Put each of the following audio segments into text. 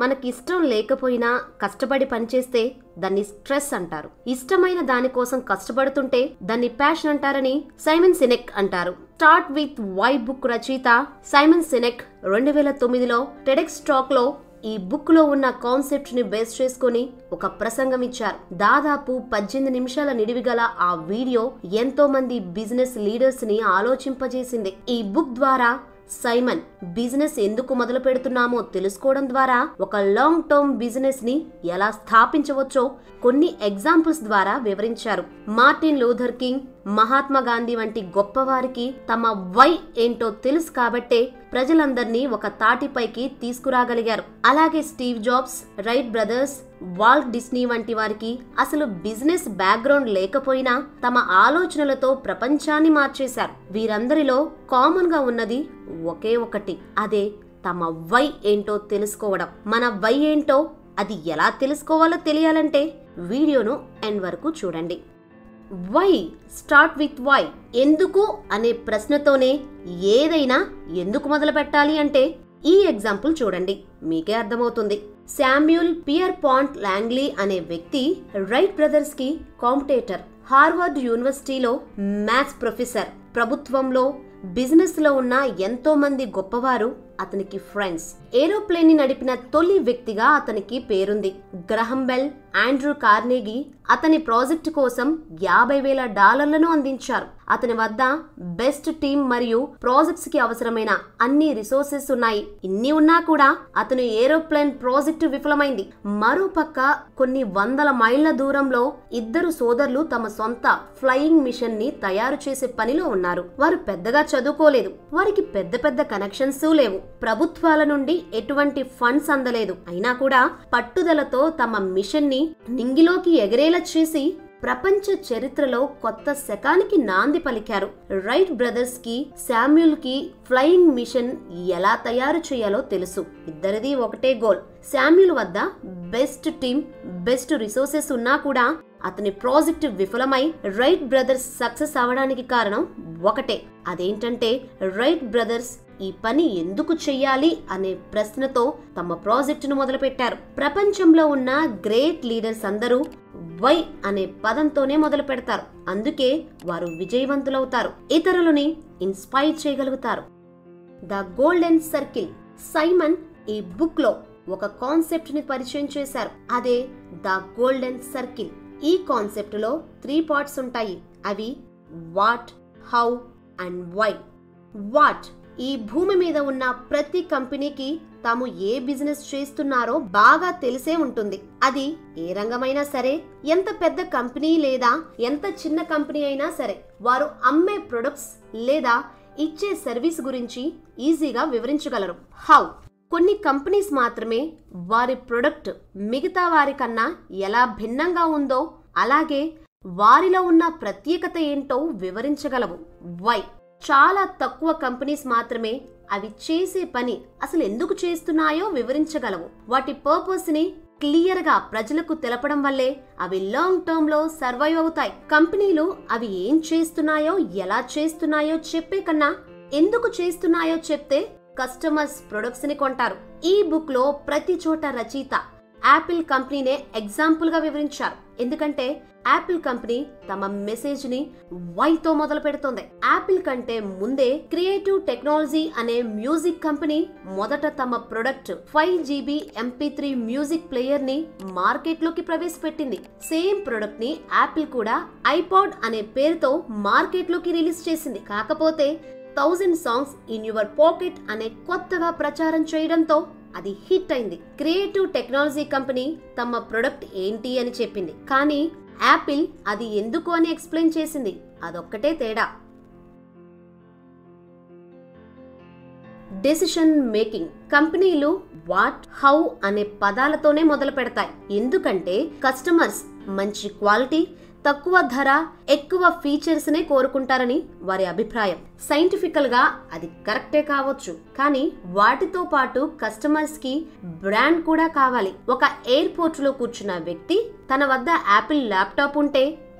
మనకి ఇష్టం లేకపోయినా కష్టపడి పనిచేస్తే దాన్ని స్ట్రెస్ అంటారు ఇష్టమైన దానికోసం కష్టపడుతుంటే దాన్ని ప్యాషన్ అంటారని సైమన్ సినెక్ అంటారు స్టార్ట్ విత్ వై బుక్ రచయిత సైమన్ సినెక్ రెండు వేల తొమ్మిదిలో టెడెక్స్ టాక్ లో ఈ బుక్ లో ఉన్న కాన్సెప్ట్ ని బేస్ చేసుకుని ఒక ప్రసంగం ఇచ్చారు దాదాపు పద్దెనిమిది నిమిషాల నిడివి గల ఆ వీడియో ఎంతో మంది బిజినెస్ లీడర్స్ ని ఆలోచింపజేసింది ఈ బుక్ ద్వారా సైమన్ బిజినెస్ ఎందుకు మొదలు పెడుతున్నామో తెలుసుకోవడం ద్వారా ఒక లాంగ్ టర్మ్ బిజినెస్ ని ఎలా స్థాపించవచ్చో కొన్ని ఎగ్జాంపుల్స్ ద్వారా వివరించారు Martin Luther King Mahatma Gandhi వంటి గొప్పవారికి తమ వై ఏంటో తెలుసు కాబట్టే ప్రజలందర్నీ ఒక తాటిపైకి తీసుకురాగలిగారు అలాగే Steve Jobs Wright brothers Walt Disney వంటి వారికి అసలు బిజినెస్ బ్యాక్గ్రౌండ్ లేకపోయినా తమ ఆలోచనలతో ప్రపంచాన్ని మార్చేశారు వీరందరిలో కామన్ గా ఉన్నది ఒకే ఒకటి అదే తమ వై ఏంటో తెలుసుకోవడం మన వై ఏంటో అది ఎలా తెలుసుకోవాలో తెలియాలంటే వీడియోను ఎండ్ వరకు చూడండి వై స్టార్ట్ విత్ వై ఎందుకు అనే ప్రశ్నతోనే ఏదైనా ఎందుకు మొదలు పెట్టాలి అంటే ఈ ఎగ్జాంపుల్ చూడండి మీకే అర్థమవుతుంది శామ్యూల్ పియర్ పాంట్ లాంగ్లీ అనే వ్యక్తి రైట్ బ్రదర్స్ కి కాంపిటేటర్ హార్వర్డ్ యూనివర్సిటీలో మ్యాథ్స్ ప్రొఫెసర్ ప్రభుత్వంలో బిజినెస్ లో ఉన్న ఎంతో మంది గొప్పవారు అతనికి ఫ్రెండ్స్ ఏరోప్లేన్ ని నడిపిన తొలి వ్యక్తిగా అతనికి పేరుంది గ్రహం బెల్ ఆండ్రూ కార్నేగి అతని ప్రాజెక్టు కోసం యాభై వేల డాలర్లను అందించారు అతని వద్ద బెస్ట్ టీం మరియు ప్రాజెక్ట్స్ కి అవసరమైన అన్ని రిసోర్సెస్ ఉన్నాయి ఇన్ని ఉన్నా కూడా అతను ఏరోప్లేన్ ప్రాజెక్టు విఫలమైంది మరోపక్క కొన్ని వందల మైళ్ళ దూరంలో ఇద్దరు సోదరులు తమ సొంత ఫ్లయింగ్ మిషన్ ని తయారు చేసే పనిలో ఉన్నారు వారు పెద్దగా చదువుకోలేదు వారికి పెద్ద పెద్ద కనెక్షన్స్ లేవు ప్రభుత్వాల నుండి ఎటువంటి ఫండ్స్ అందలేదు అయినా కూడా పట్టుదలతో తమ మిషన్ ని నింగిలోకి ఎగరేలా చేసి ప్రపంచ చరిత్రలో కొత్త శకానికి నాంది పలికారు రైట్ బ్రదర్స్ కి శామ్యుల్ కి ఫ్లయింగ్ మిషన్ ఎలా తయారు చేయాలో తెలుసు ఇద్దరిది ఒకటే గోల్ శామ్యుల్ వద్ద బెస్ట్ టీమ్ బెస్ట్ రిసోర్సెస్ ఉన్నా కూడా అతని ప్రాజెక్ట్ విఫలమై రైట్ బ్రదర్స్ సక్సెస్ అవడానికి కారణం ఒకటే అదేంటంటే రైట్ బ్రదర్స్ ఈ పని ఎందుకు చెయ్యాలి అనే ప్రశ్నతో తమ ప్రాజెక్టును మొదలుపెట్టారు ప్రపంచంలో ఉన్న గ్రేట్ లీడర్స్ అందరూ వై అనే పదంతోనే మొదలు పెడతారు అందుకే వారు విజయవంతులవుతారు ఇతరులని ఇన్స్పైర్ చేయగలుగుతారు ద గోల్డెన్ సర్కిల్ సైమన్ ఈ బుక్ లో ఒక కాన్సెప్ట్ ని పరిచయం చేశారు అదే ద గోల్డెన్ సర్కిల్ ఈ కాన్సెప్ట్ లో త్రీ పార్ట్స్ ఉంటాయి అవి what how and why what ఈ భూమి మీద ఉన్న ప్రతి కంపెనీకి తాము ఏ బిజినెస్ చేస్తున్నారో బాగా తెలిసే ఉంటుంది అది ఏ రంగమైనా సరే ఎంత పెద్ద కంపెనీ లేదా ఎంత చిన్న కంపెనీ అయినా సరే వారు అమ్మే ప్రొడక్ట్స్ లేదా ఇచ్చే సర్వీస్ గురించి ఈజీగా వివరించగలరు హౌ కొన్ని కంపెనీస్ మాత్రమే వారి ప్రొడక్ట్ మిగతా వారికన్నా ఎలా భిన్నంగా ఉందో అలాగే వారిలో ఉన్న ప్రత్యేకత ఏంటో వివరించగలవు వై చాలా తక్కువ కంపెనీస్ మాత్రమే అవి చేసే పని అసలు ఎందుకు చేస్తున్నాయో వివరించగలవు వాటి పర్పస్ ని క్లియర్ గా ప్రజలకు తెలపడం వల్లే అవి లాంగ్ టర్మ్ లో సర్వైవ్ అవుతాయి కంపెనీలు అవి ఏం చేస్తున్నాయో ఎలా చేస్తున్నాయో చెప్పే కన్నా ఎందుకు చేస్తున్నాయో చెప్తే కస్టమర్స్ ప్రొడక్ట్స్ ని కొంటారు ఈ బుక్ లో ప్రతి చోట రచయిత యాపిల్ కంపెనీనే ఎగ్జాంపుల్ గా వివరించారు ఎందుకంటే యాపిల్ కంపెనీ తమ మెసేజ్ ని వైతో మొదలు పెడుతోంది యాపిల్ కంటే ముందే క్రియేటివ్ టెక్నాలజీ అనే మ్యూజిక్ కంపెనీ మొదట తమ product five GB MP three music player ని మార్కెట్ లోకి ప్రవేశపెట్టింది సేమ్ ప్రొడక్ట్ ని యాపిల్ కూడా ఐపాడ్ అనే పేరుతో మార్కెట్ లోకి రిలీజ్ చేసింది కాకపోతే thousand songs in your pocket అనే కొత్తగా ప్రచారం చేయడంతో అది హిట్ అయింది క్రియేటివ్ టెక్నాలజీ కంపెనీ తమ ప్రొడక్ట్ ఏంటి అని చెప్పింది కానీ యాపిల్ అది ఎందుకు అని ఎక్స్ప్లెయిన్ చేసింది అదొక్కటే తేడా డెసిషన్ మేకింగ్ కంపెనీలు వాట్ హౌ అనే పదాలతోనే మొదలు పెడతాయి ఎందుకంటే కస్టమర్స్ మంచి క్వాలిటీ తక్కువ ధర ఎక్కువ ఫీచర్స్ నే కోరుకుంటారని వారి అభిప్రాయం సైంటిఫికల్ గా అది కరెక్టే కావచ్చు కానీ వాటితో పాటు కస్టమర్స్ కి బ్రాండ్ కూడా కావాలి ఒక ఎయిర్పోర్ట్ లో కూర్చున్న వ్యక్తి తన వద్ద యాపిల్ ల్యాప్టాప్ ఉంటే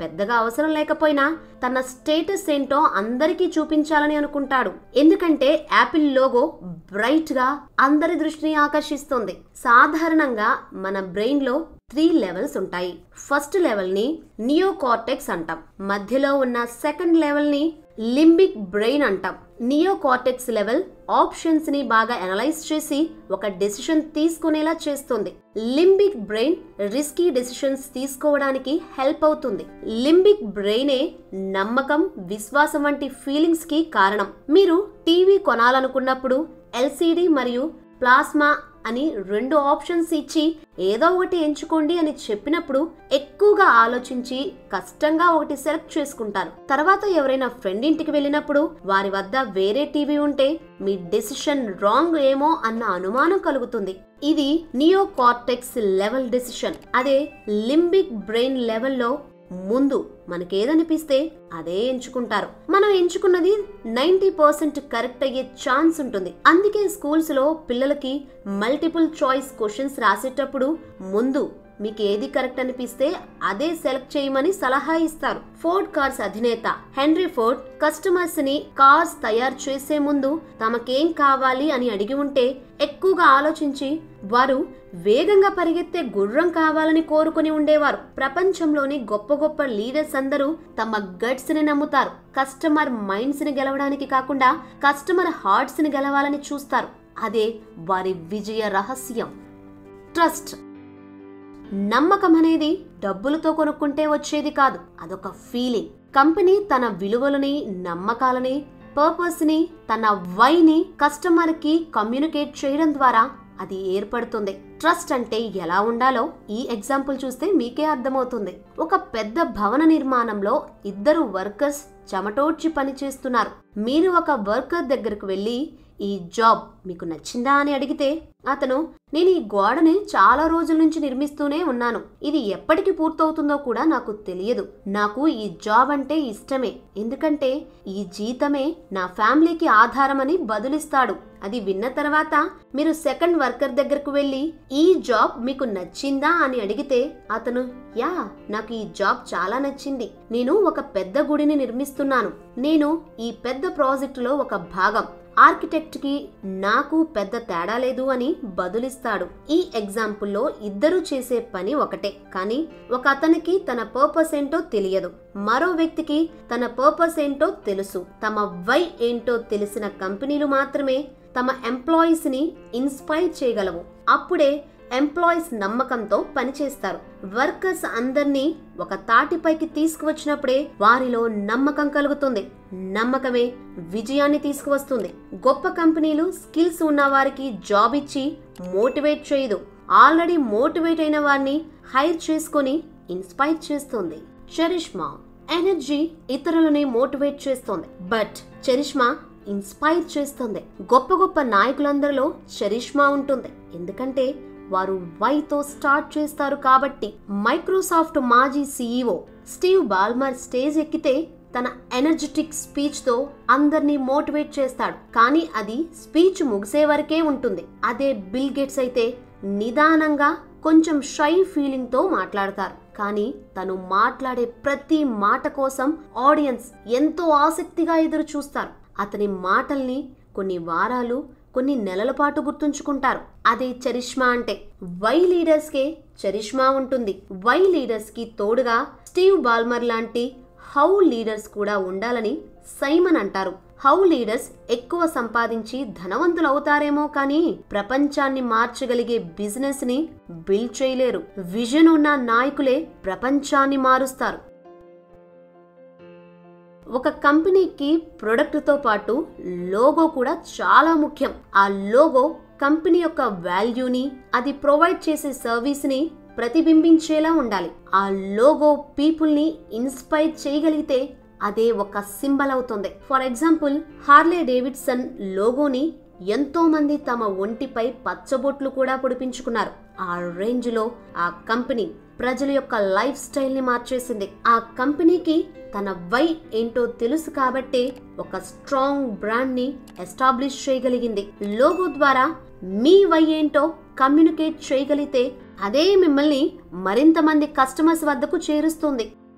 పెద్దగా అవసరం లేకపోయినా తన స్టేటస్ ఏంటో అందరికీ చూపించాలని అనుకుంటాడు ఎందుకంటే యాపిల్ లోగో బ్రైట్ గా అందరి దృష్టిని ఆకర్షిస్తుంది సాధారణంగా మన బ్రెయిన్ లో త్రీ లెవెల్స్ ఉంటాయి ఫస్ట్ లెవెల్ ని నియోకార్టెక్స్ అంటాం మధ్యలో ఉన్న సెకండ్ లెవెల్ ని లింబిక్ బ్రెయిన్ అంటాం నియోకార్టెక్స్ లెవెల్ ఆప్షన్స్ ని బాగా అనలైజ్ చేసి ఒక డెసిషన్ తీసుకునేలా చేస్తుంది లింబిక్ బ్రెయిన్ రిస్కీ డెసిషన్స్ తీసుకోవడానికి హెల్ప్ అవుతుంది లింబిక్ బ్రెయినే నమ్మకం విశ్వాసం వంటి ఫీలింగ్స్ కి కారణం మీరు టీవీ కొనాలనుకున్నప్పుడు ఎల్సిడి మరియు ప్లాస్మా అని రెండు ఆప్షన్స్ ఇచ్చి ఏదో ఒకటి ఎంచుకోండి అని చెప్పినప్పుడు ఎక్కువగా ఆలోచించి కష్టంగా ఒకటి సెలెక్ట్ చేసుకుంటారు తర్వాత ఎవరైనా ఫ్రెండ్ ఇంటికి వెళ్ళినప్పుడు వారి వద్ద వేరే టీవీ ఉంటే మీ డెసిషన్ రాంగ్ ఏమో అన్న అనుమానం కలుగుతుంది ఇది నియో కార్టెక్స్ లెవెల్ డెసిషన్ అదే లింబిక్ బ్రెయిన్ లెవెల్లో ముందు మనకేదనిపిస్తే అదే ఎంచుకుంటారు మనం ఎంచుకున్నది నైన్టీ పర్సెంట్ కరెక్ట్ అయ్యే ఛాన్స్ ఉంటుంది అందుకే స్కూల్స్ లో పిల్లలకి మల్టిపుల్ చాయిస్ క్వశ్చన్స్ రాసేటప్పుడు ముందు మీకు ఏది కరెక్ట్ అనిపిస్తే అదే సెలెక్ట్ చేయమని సలహా ఇస్తారు ఫోర్డ్ కార్స్ అధినేత హెన్రీ ఫోర్డ్ కస్టమర్స్ ని కార్స్ తయారు చేసే ముందు తమకేం కావాలి అని అడిగి ఉంటే ఎక్కువగా ఆలోచించి వారు వేగంగా పరిగెత్తే గుర్రం కావాలని కోరుకుని ఉండేవారు ప్రపంచంలోని గొప్ప గొప్ప లీడర్స్ అందరూ తమ గట్స్ ని నమ్ముతారు కస్టమర్ మైండ్స్ ని గెలవడానికి కాకుండా కస్టమర్ హార్ట్స్ ని గెలవాలని చూస్తారు అదే వారి విజయ రహస్యం ట్రస్ట్ నమ్మకం అనేది డబ్బులతో కొనుక్కుంటే వచ్చేది కాదు అదొక ఫీలింగ్ కంపెనీ తన విలువలని నమ్మకాలని పర్పస్ ని తన వైని కస్టమర్ కి కమ్యూనికేట్ చేయడం ద్వారా అది ఏర్పడుతుంది ట్రస్ట్ అంటే ఎలా ఉండాలో ఈ ఎగ్జాంపుల్ చూస్తే మీకే అర్థమవుతుంది ఒక పెద్ద భవన నిర్మాణంలో ఇద్దరు వర్కర్స్ చెమటోడ్చి పని చేస్తున్నారు మీరు ఒక వర్కర్ దగ్గరకు వెళ్ళి ఈ జాబ్ మీకు నచ్చిందా అని అడిగితే అతను నేను ఈ గోడని చాలా రోజుల నుంచి నిర్మిస్తూనే ఉన్నాను ఇది ఎప్పటికి పూర్తవుతుందో కూడా నాకు తెలియదు నాకు ఈ జాబ్ అంటే ఇష్టమే ఎందుకంటే ఈ జీతమే నా ఫ్యామిలీకి ఆధారమని బదులిస్తాడు అది విన్న తర్వాత మీరు సెకండ్ వర్కర్ దగ్గరకు వెళ్ళి ఈ జాబ్ మీకు నచ్చిందా అని అడిగితే అతను యా నాకు ఈ జాబ్ చాలా నచ్చింది నేను ఒక పెద్ద గుడిని నిర్మిస్తున్నాను నేను ఈ పెద్ద ప్రాజెక్టులో ఒక భాగం ఆర్కిటెక్ట్ కి నాకు పెద్ద తేడా లేదు అని బదులిస్తాడు ఈ ఎగ్జాంపుల్లో ఇద్దరు చేసే పని ఒకటే కానీ ఒక అతనికి తన పర్పస్ ఏంటో తెలియదు మరో వ్యక్తికి తన పర్పస్ ఏంటో తెలుసు తమ వై ఏంటో తెలిసిన కంపెనీలు మాత్రమే తమ ఎంప్లాయీస్ ని ఇన్స్పైర్ చేయగలవు అప్పుడే ఎంప్లాయీస్ నమ్మకంతో పనిచేస్తారు వర్కర్స్ అందర్నీ ఒక తాటిపైకి తీసుకువచ్చినప్పుడే వారిలో నమ్మకం కలుగుతుంది నమ్మకమే విజయాన్ని తీసుకువస్తుంది గొప్ప కంపెనీలు స్కిల్స్ ఉన్న వారికి జాబ్ ఇచ్చి మోటివేట్ చేయదు ఆల్రెడీ మోటివేట్ అయిన వారిని హైర్ చేసుకొని ఇన్స్పైర్ చేస్తుంది చరిష్మా ఎనర్జీ ఇతరులని మోటివేట్ చేస్తుంది బట్ చరిష్మా ఇన్స్పైర్ చేస్తుంది గొప్ప గొప్ప నాయకులందరిలో చరిష్మా ఉంటుంది ఎందుకంటే వారు వైతో స్టార్ట్ చేస్తారు కాబట్టి మైక్రోసాఫ్ట్ మాజీ సీఈఓ స్టీవ్ బాల్మర్ స్టేజ్ ఎక్కితే తన ఎనర్జెటిక్ స్పీచ్ తో అందరినీ మోటివేట్ చేస్తాడు కానీ అది స్పీచ్ ముగిసే వరకే ఉంటుంది అదే బిల్ గేట్స్ అయితే నిదానంగా కొంచెం షై ఫీలింగ్ తో మాట్లాడతారు కానీ తను మాట్లాడే ప్రతి మాట కోసం ఆడియన్స్ ఎంతో ఆసక్తిగా ఎదురు చూస్తారు అతని మాటల్ని కొన్ని వారాలు కొన్ని నెలల పాటు గుర్తుంచుకుంటారు అదే చరిష్మా అంటే వై లీడర్స్ కే చరిష్మా ఉంటుంది వై లీడర్స్ కి తోడుగా స్టీవ్ బాల్మర్ లాంటి హౌ లీడర్స్ కూడా ఉండాలని సైమన్ అంటారు హౌ లీడర్స్ ఎక్కువ సంపాదించి ధనవంతులు అవుతారేమో కానీ ప్రపంచాన్ని మార్చగలిగే బిజినెస్ ని బిల్డ్ చేయలేరు విజన్ ఉన్న నాయకులే ప్రపంచాన్ని మారుస్తారు ఒక కంపెనీకి ప్రొడక్ట్తో పాటు లోగో కూడా చాలా ముఖ్యం ఆ లోగో కంపెనీ యొక్క వాల్యూని అది ప్రొవైడ్ చేసే సర్వీస్ని ప్రతిబింబించేలా ఉండాలి ఆ లోగో పీపుల్ని ఇన్స్పైర్ చేయగలిగితే అదే ఒక సింబల్ అవుతుంది ఫర్ ఎగ్జాంపుల్ హార్లే డేవిడ్సన్ లోగోని ఎంతో మంది తమ ఒంటిపై పచ్చబొట్లు కూడా పొడిపించుకున్నారు ఆ రేంజ్ లో ఆ కంపెనీ ప్రజల యొక్క లైఫ్ స్టైల్ ని మార్చేసింది ఆ కంపెనీకి తన వై ఏంటో తెలుసు కాబట్టే ఒక స్ట్రాంగ్ బ్రాండ్ ని ఎస్టాబ్లిష్ చేయగలిగింది లోగో ద్వారా మీ వై ఏంటో కమ్యూనికేట్ చేయగలిగితే అదే మిమ్మల్ని మరింత మంది కస్టమర్స్ వద్దకు చేరుస్తుంది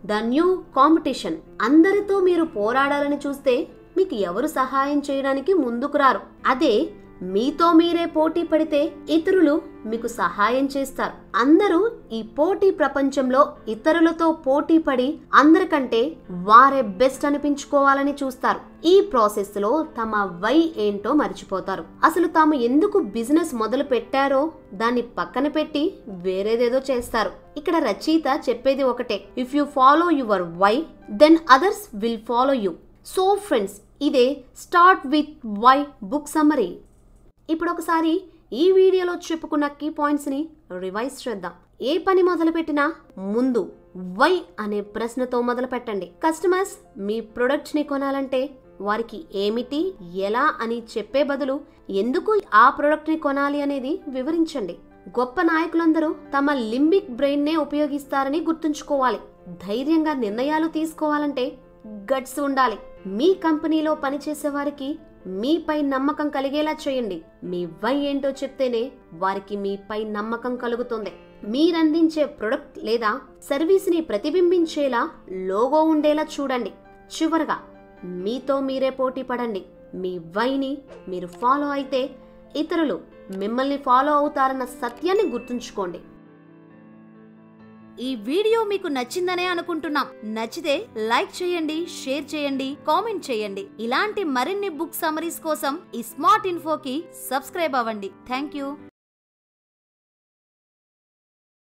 ద న్యూ కాంపిటీషన్ అందరితో మీరు పోరాడాలని చూస్తే మీకు ఎవరు సహాయం చేయడానికి ముందుకు రారు అదే మీతో మీరే పోటీ పడితే ఇతరులు మీకు సహాయం చేస్తారు అందరూ ఈ పోటీ ప్రపంచంలో ఇతరులతో పోటీ పడి అందరికంటే వారే బెస్ట్ అనిపించుకోవాలని చూస్తారు ఈ ప్రాసెస్ లో తమ వై ఏంటో మర్చిపోతారు అసలు తాము ఎందుకు బిజినెస్ మొదలు పెట్టారో దాన్ని పక్కన పెట్టి వేరేదేదో చేస్తారు ఇక్కడ రచయిత చెప్పేది ఒకటే if you follow your why then others will follow you so friends ఇదే start with why book summary ఇప్పుడు ఒకసారి ఈ వీడియోలో చెప్పుకున్న కీ పాయింట్స్ ని రివైజ్ చేద్దాం ఏ పని మొదలుపెట్టినా ముందు వై అనే ప్రశ్నతో మొదలు పెట్టండి కస్టమర్స్ మీ ప్రొడక్ట్ ని కొనాలంటే వారికి ఏమిటి ఎలా అని చెప్పే బదులు ఎందుకు ఆ ప్రొడక్ట్ ని కొనాలి అనేది వివరించండి గొప్ప నాయకులందరూ తమ లింబిక్ బ్రెయిన్ నే ఉపయోగిస్తారని గుర్తుంచుకోవాలి ధైర్యంగా నిర్ణయాలు తీసుకోవాలంటే గట్స్ ఉండాలి మీ కంపెనీలో పనిచేసే వారికి మీపై నమ్మకం కలిగేలా చేయండి మీ వై ఏంటో చెప్తేనే వారికి మీపై నమ్మకం కలుగుతుంది మీరందించే ప్రొడక్ట్ లేదా సర్వీస్ ని ప్రతిబింబించేలా లోగో ఉండేలా చూడండి చివరగా మీతో మీరే పోటీ పడండి మీ వైని మీరు ఫాలో అయితే ఇతరులు మిమ్మల్ని ఫాలో అవుతారన్న సత్యాన్ని గుర్తుంచుకోండి ఈ వీడియో మీకు నచ్చిందనే అనుకుంటున్నాం నచ్చితే లైక్ చేయండి షేర్ చేయండి కామెంట్ చేయండి ఇలాంటి మరిన్ని బుక్ సమరీస్ కోసం ఈ స్మార్ట్ ఇన్ఫోకి సబ్స్క్రైబ్ అవ్వండి థ్యాంక్ యూ